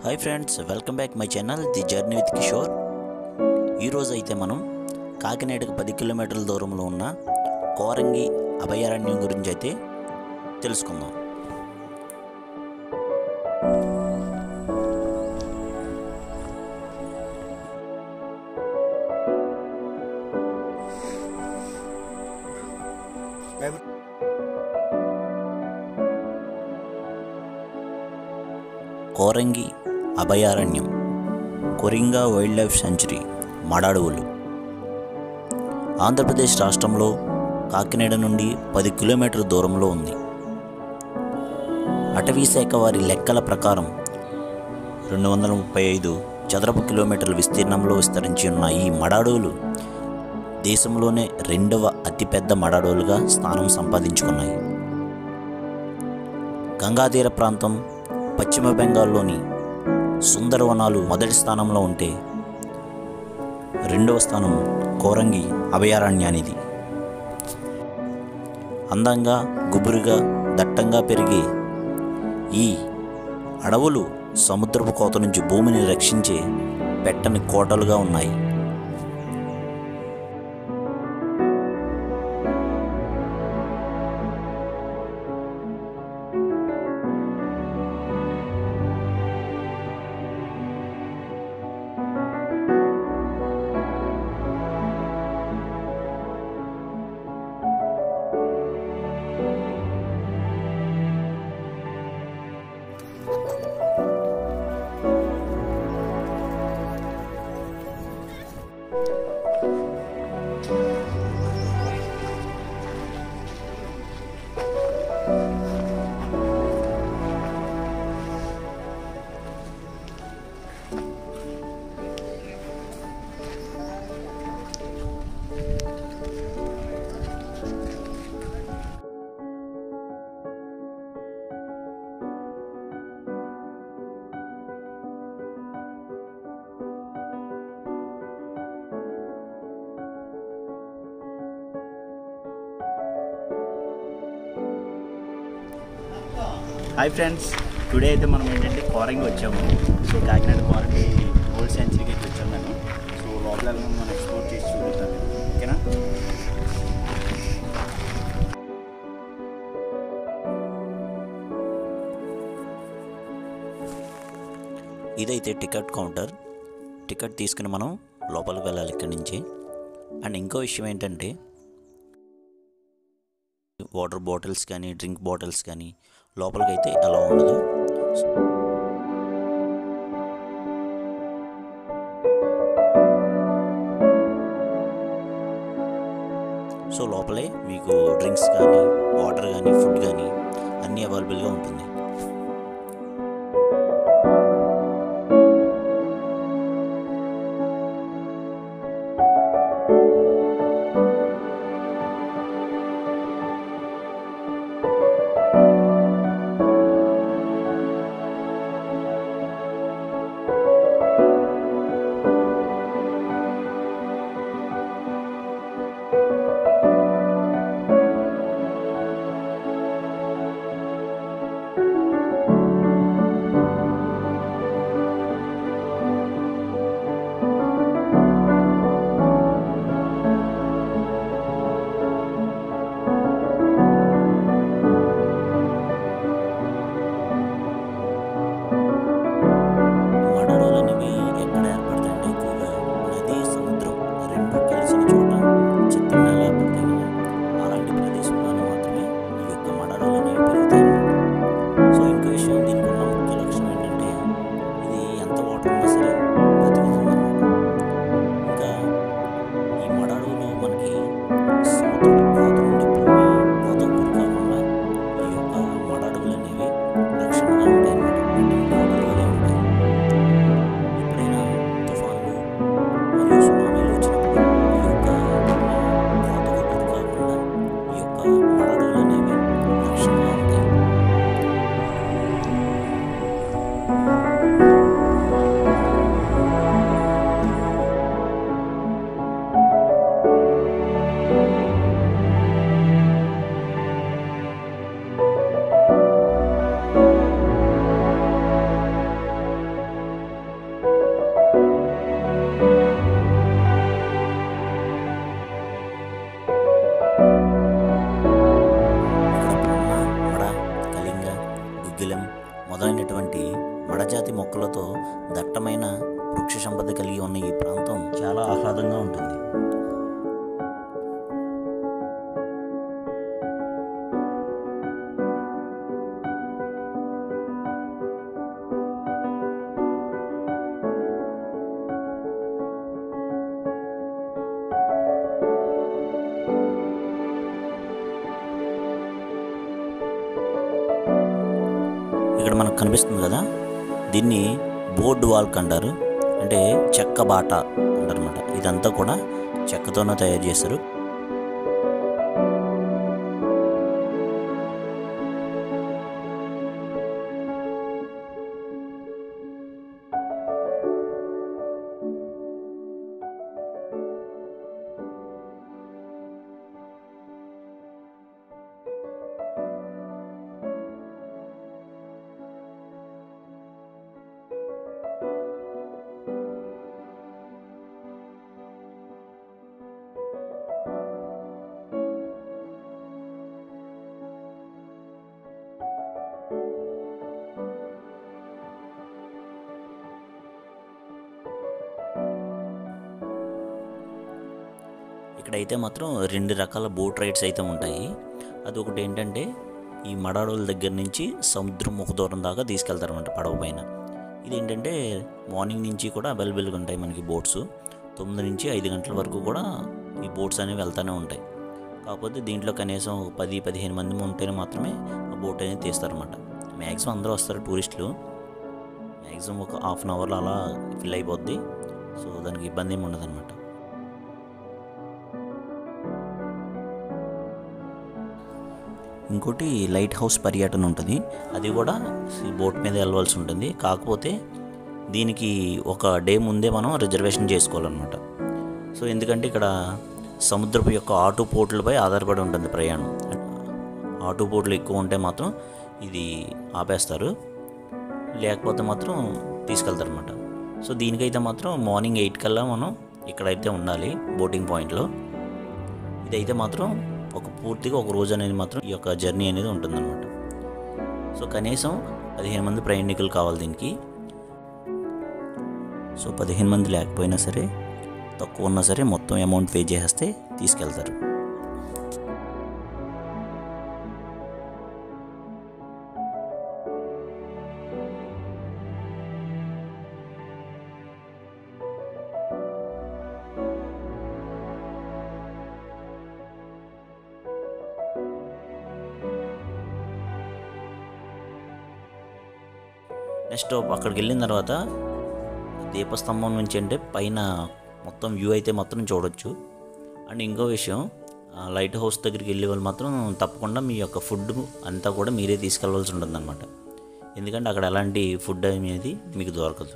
Hi friends welcome back my channel the journey with Kishore ఈరోజు అయితే మనం కాకినాడకు పది కిలోమీటర్ల దూరంలో ఉన్న కోరంగి అభయారణ్యం గురించి అయితే తెలుసుకుందాం కోరంగి అభయారణ్యం కొరింగా వైల్డ్ లైఫ్ సెంచరీ మడాడువులు ఆంధ్రప్రదేశ్ రాష్ట్రంలో కాకినాడ నుండి పది కిలోమీటర్ల దూరంలో ఉంది అటవీ శాఖ వారి లెక్కల ప్రకారం రెండు వందల ముప్పై ఐదు చదరపు కిలోమీటర్ల విస్తీర్ణంలో విస్తరించి ఉన్న ఈ మడాడువులు దేశంలోనే రెండవ అతిపెద్ద మడాడువులుగా స్థానం సంపాదించుకున్నాయి గంగాతీర ప్రాంతం పశ్చిమ బెంగాల్లోని సుందరవనాలు మొదటి స్థానంలో ఉంటే రెండవ స్థానం కోరంగి అభయారణ్యానిది అందంగా గుబురుగా దట్టంగా పెరిగే ఈ అడవులు సముద్రపు కోత నుంచి భూమిని రక్షించే పెట్టని కోటలుగా ఉన్నాయి హాయ్ ఫ్రెండ్స్ టుడే అయితే మనం ఏంటంటే కోరంగి వచ్చాము సో కాకినాడ కోరంగి ఓల్డ్ సెంచరీకి అయితే వచ్చాము నేను సో లోపల ఎలా ఉందో మనం ఎక్స్ప్లోర్ చేసి చూపిస్తాను ఓకేనా ఇదైతే టికెట్ కౌంటర్ టికెట్ తీసుకుని మనం లోపలికి వెళ్ళాలి ఇక్కడి నుంచి అండ్ ఇంకో విషయం ఏంటంటే వాటర్ బాటిల్స్ కానీ డ్రింక్ బాటిల్స్ కానీ లోపలికి అయితే అలా ఉండదు సో లోపలే మీకు డ్రింక్స్ కానీ వాటర్ కానీ ఫుడ్ కానీ అన్నీ అవైలబుల్గా ఉంటుంది మడజాతి మొక్కలతో దట్టమైన వృక్ష సంపద కలిగి ఉన్న ఈ ప్రాంతం చాలా ఆహ్లాదంగా ఉంటుంది ఇక్కడ మనకు కనిపిస్తుంది కదా దీన్ని బోర్డు వాల్క్ అంటారు అంటే చెక్క బాట అంటారనమాట ఇదంతా కూడా చెక్కతోనే తయారు చేస్తారు ఇక్కడైతే మాత్రం రెండు రకాల బోట్ రైడ్స్ అయితే ఉంటాయి అది ఒకటి ఏంటంటే ఈ మడాడుల దగ్గర నుంచి సముద్రం ముఖ దూరం దాకా తీసుకెళ్తారన్నమాట పడవ పైన ఇది ఏంటంటే మార్నింగ్ నుంచి కూడా అవైలబుల్గా ఉంటాయి మనకి బోట్స్ తొమ్మిది నుంచి ఐదు గంటల వరకు కూడా ఈ బోట్స్ అనేవి వెళ్తూనే ఉంటాయి కాకపోతే దీంట్లో కనీసం ఒక పది పదిహేను మంది ఉంటేనే మాత్రమే ఆ బోట్ అనేది తీస్తారన్నమాట మ్యాక్సిమం అందరూ వస్తారు టూరిస్టులు మ్యాక్సిమం ఒక హాఫ్ అన్ అవర్లో అలా ఫిల్ అయిపోద్ది సో దానికి ఇబ్బంది ఏమి ఉండదు అనమాట ఇంకోటి లైట్ హౌస్ పర్యటన ఉంటుంది అది కూడా ఈ బోట్ మీద వెళ్ళవలసి ఉంటుంది కాకపోతే దీనికి ఒక డే ముందే మనం రిజర్వేషన్ చేసుకోవాలన్నమాట సో ఎందుకంటే ఇక్కడ సముద్రపు యొక్క ఆటు పోర్టులపై ఆధారపడి ఉంటుంది ప్రయాణం ఆటు పోర్టులు ఎక్కువ ఉంటే మాత్రం ఇది ఆపేస్తారు లేకపోతే మాత్రం తీసుకెళ్తారనమాట సో దీనికైతే మాత్రం మార్నింగ్ ఎయిట్ కల్లా మనం ఇక్కడైతే ఉండాలి బోటింగ్ పాయింట్లో ఇదైతే మాత్రం ఒక పూర్తిగా ఒక రోజు అనేది మాత్రం ఈ యొక్క జర్నీ అనేది ఉంటుందన్నమాట సో కనీసం పదిహేను మంది ప్రయాణికులు కావాలి దీనికి సో పదిహేను మంది లేకపోయినా సరే తక్కువ ఉన్నా సరే మొత్తం అమౌంట్ పే చేసేస్తే తీసుకెళ్తారు నెక్స్ట్ అక్కడికి వెళ్ళిన తర్వాత దీపస్తంభం నుంచి అంటే పైన మొత్తం వ్యూ అయితే మాత్రం చూడొచ్చు అండ్ ఇంకో విషయం ఆ లైట్ హౌస్ దగ్గరికి వెళ్ళే వాళ్ళు మాత్రం తప్పకుండా మీ యొక్క ఫుడ్ అంతా కూడా మీరే తీసుకెళ్ళవలసి ఉంటుందన్నమాట ఎందుకంటే అక్కడ ఎలాంటి ఫుడ్ అనేది మీకు దొరకదు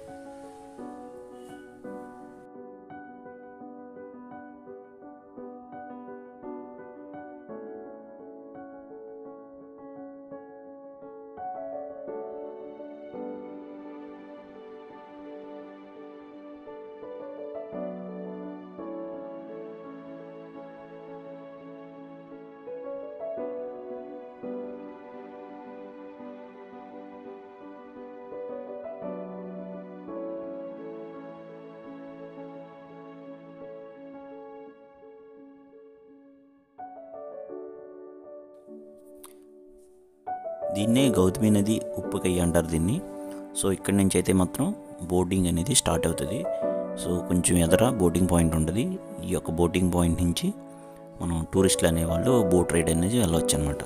దీన్నే గౌతమి నది ఉప్పుకయ్య అంటారు దీన్ని సో ఇక్కడి నుంచి అయితే మాత్రం బోటింగ్ అనేది స్టార్ట్ అవుతుంది సో కొంచెం ఎదర బోటింగ్ పాయింట్ ఉంటుంది ఈ యొక్క బోటింగ్ పాయింట్ నుంచి మనం టూరిస్టులు అనేవాళ్ళు బోట్ రైడ్ అనేది వెళ్ళవచ్చు అనమాట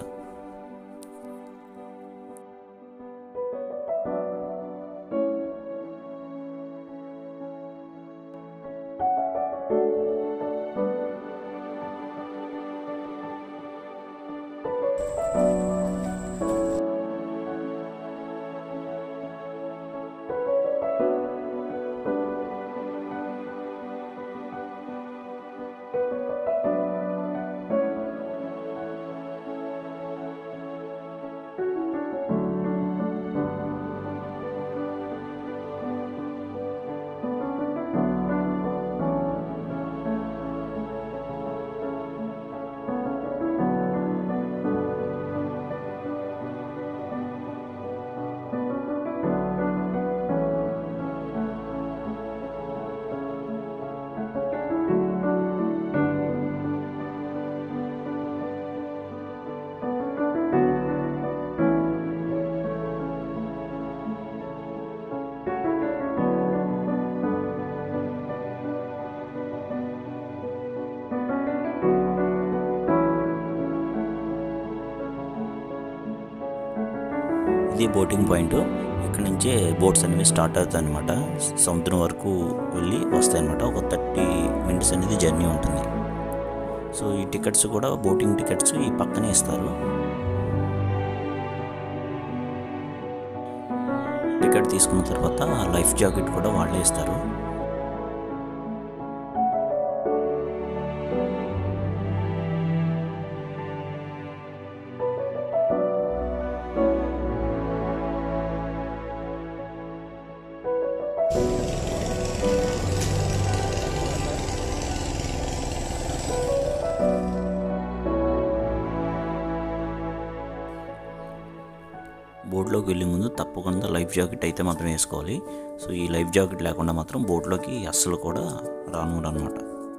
ఇది బోటింగ్ పాయింట్ ఇక్కడ నుంచే బోట్స్ అనేవి స్టార్ట్ అవుతాయి అనమాట సముద్రం వరకు వెళ్ళి వస్తాయి అనమాట ఒక థర్టీ మినిట్స్ అనేది జర్నీ ఉంటుంది సో ఈ టికెట్స్ కూడా బోటింగ్ టికెట్స్ ఈ పక్కనే ఇస్తారు టికెట్ తీసుకున్న తర్వాత లైఫ్ జాకెట్ కూడా వాళ్ళే ఇస్తారు బోట్లోకి వెళ్ళే ముందు తప్పకుండా లైఫ్ జాకెట్ అయితే మాత్రం వేసుకోవాలి సో ఈ లైఫ్ జాకెట్ లేకుండా మాత్రం బోట్లోకి అస్సలు కూడా రాను అనమాట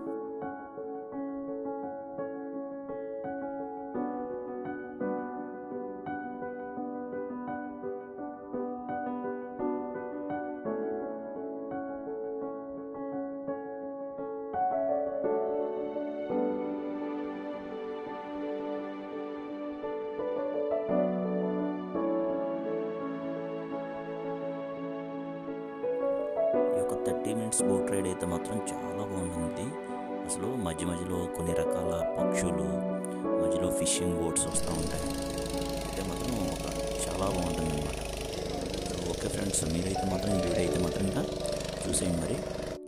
ఈ యొక్క థర్టీ మినిట్స్ బోట్ రైడ్ అయితే మాత్రం చాలా బాగుంటుంది అసలు మధ్య మధ్యలో కొన్ని రకాల పక్షులు మధ్యలో ఫిషింగ్ బోట్స్ వస్తూ ఉంటాయి అయితే మాత్రం ఒక చాలా బాగుంటుంది అనమాట ఓకే ఫ్రెండ్స్ మీరైతే మాత్రం ఈ వీడియో అయితే మాత్రం ఇంకా చూసేయండి మరి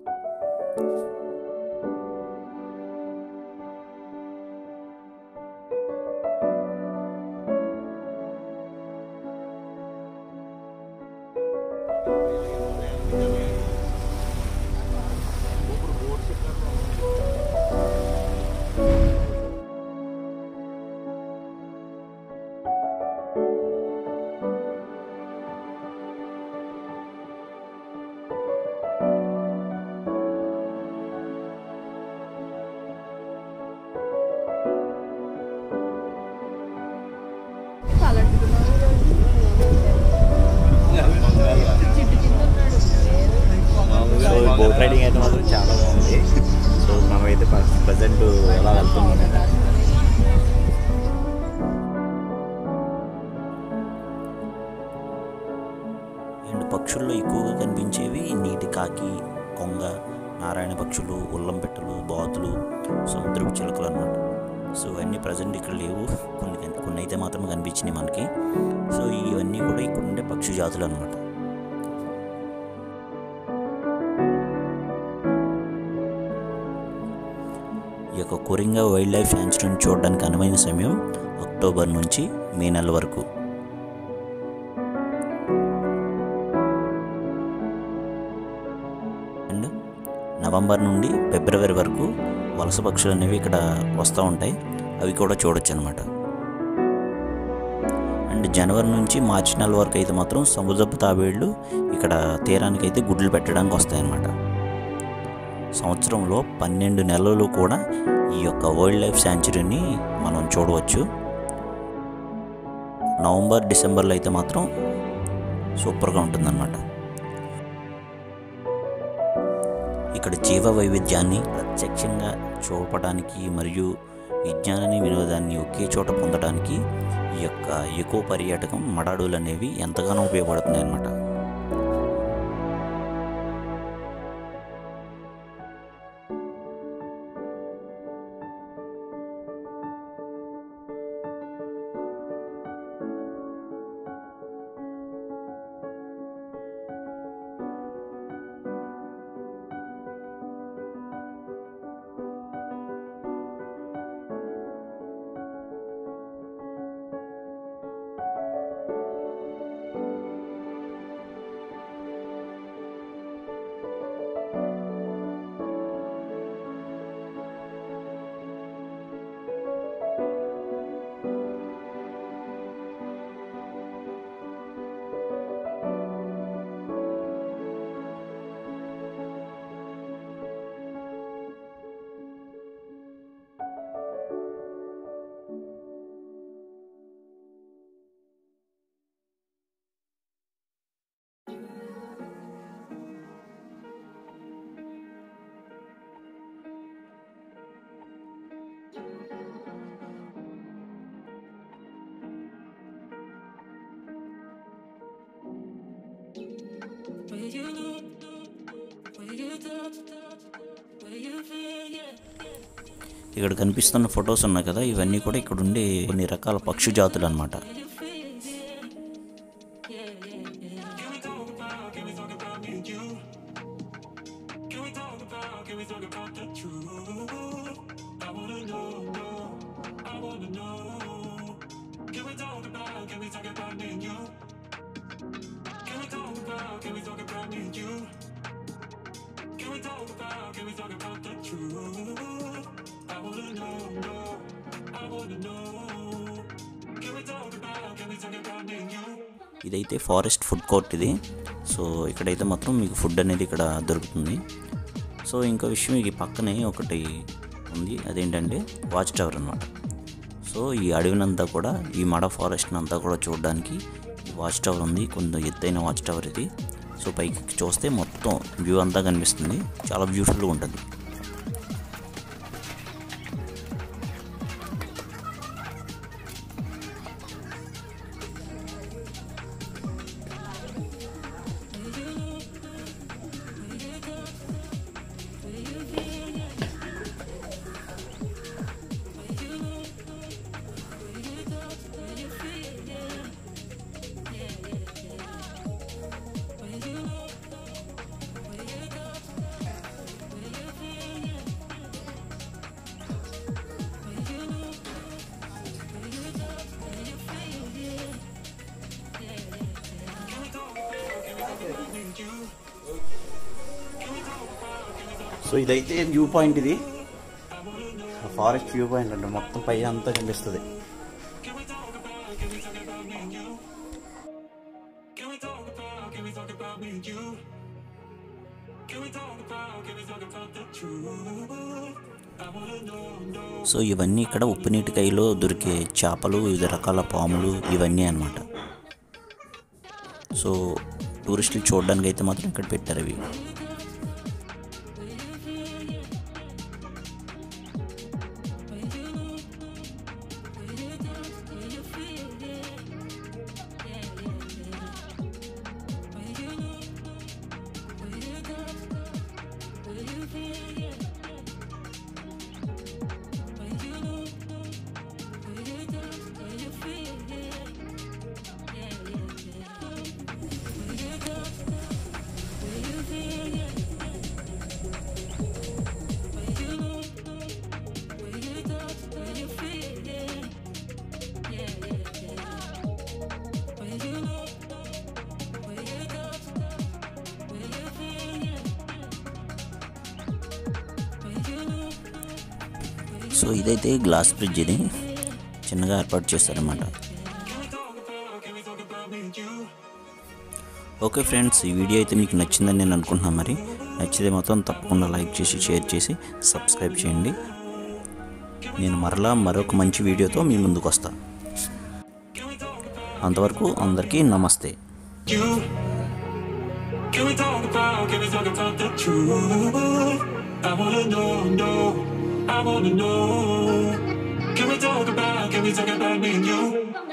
సో బోట్ రైడింగ్ అయితే మాత్రం చాలా బాగుంది సో మనమైతే ప్రజెంట్ ఎలా వెళ్తున్నాం అండ్ పక్షుల్లో ఎక్కువగా కనిపించేవి నీటి కాకి కొంగ నారాయణ పక్షులు ఉల్లం పెట్టలు బాతులు సముద్రపు చిలుకలు అన్నమాట సో ఇవన్నీ ప్రజెంట్ ఇక్కడ లేవు కొన్ని కన్- కొన్ని అయితే మాత్రం కనిపించినాయి మనకి సో ఇవన్నీ కూడా ఇక్కడ ఉండే పక్షి జాతులు అనమాట ఈ యొక్క కొరింగా వైల్డ్ లైఫ్ శాంచురీని చూడడానికి అనువైన సమయం అక్టోబర్ నుంచి మే నెల వరకు అండ్ నవంబర్ నుండి ఫిబ్రవరి వరకు వలస పక్షులు అనేవి ఇక్కడ వస్తూ ఉంటాయి అవి కూడా చూడొచ్చు అనమాట అండ్ జనవరి నుంచి మార్చి నెల వరకు అయితే మాత్రం సముద్రపు తాబేళ్ళు ఇక్కడ తీరానికి అయితే గుడ్లు పెట్టడానికి వస్తాయన్నమాట సంవత్సరంలో పన్నెండు నెలలు కూడా ఈ యొక్క వైల్డ్ లైఫ్ శాంచురీని మనం చూడవచ్చు నవంబర్ డిసెంబర్లో అయితే మాత్రం సూపర్గా ఉంటుందన్నమాట ఇక్కడ జీవ వైవిధ్యాన్ని ప్రత్యక్షంగా చూపడానికి మరియు విజ్ఞానాన్ని వినోదాన్ని ఒకే చోట పొందడానికి ఈ యొక్క ఎకో పర్యాటకం మడాడులు అనేవి ఎంతగానో ఉపయోగపడుతున్నాయి అన్నమాట ఇక్కడ కనిపిస్తున్న ఫొటోస్ ఉన్నాయి కదా ఇవన్నీ కూడా ఇక్కడ ఉండే కొన్ని రకాల పక్షి జాతులు అనమాట ఇదైతే ఫారెస్ట్ ఫుడ్ కోర్ట్ ఇది సో ఇక్కడైతే మాత్రం మీకు ఫుడ్ అనేది ఇక్కడ దొరుకుతుంది సో ఇంకో విషయం ఈ పక్కనే ఒకటి ఉంది అదేంటంటే వాచ్ టవర్ అనమాట సో ఈ అడవినంతా కూడా ఈ మడ ఫారెస్ట్ అంతా కూడా చూడడానికి ఈ వాచ్ టవర్ ఉంది కొంత ఎత్తైన వాచ్ టవర్ ఇది సో పైకి చూస్తే మొత్తం వ్యూ అంతా కనిపిస్తుంది చాలా బ్యూటిఫుల్గా ఉంటుంది సో ఇదైతే వ్యూ పాయింట్ ఇది ఫారెస్ట్ వ్యూ పాయింట్ అంటే మొత్తం పై అంతా కనిపిస్తుంది సో ఇవన్నీ ఇక్కడ ఉప్పు నీటికాయలో దొరికే చేపలు వివిధ రకాల పాములు ఇవన్నీ అన్నమాట సో టూరిస్టులు చూడడానికి అయితే మాత్రం ఇక్కడ పెట్టారు ఇవి సో ఇదైతే గ్లాస్ బ్రిడ్జ్ ఇది చిన్నగా ఏర్పాటు చేస్తారన్నమాట ఓకే ఫ్రెండ్స్ ఈ వీడియో అయితే మీకు నచ్చిందని నేను అనుకుంటున్నాను మరి నచ్చితే మాత్రం తప్పకుండా లైక్ చేసి షేర్ చేసి సబ్స్క్రైబ్ చేయండి నేను మరలా మరొక మంచి వీడియోతో మీ ముందుకు వస్తాను అంతవరకు అందరికీ నమస్తే you. Can we talk about, can we talk about the truth? I wanna know, know, I wanna know. Can we talk about, can we talk about me and you?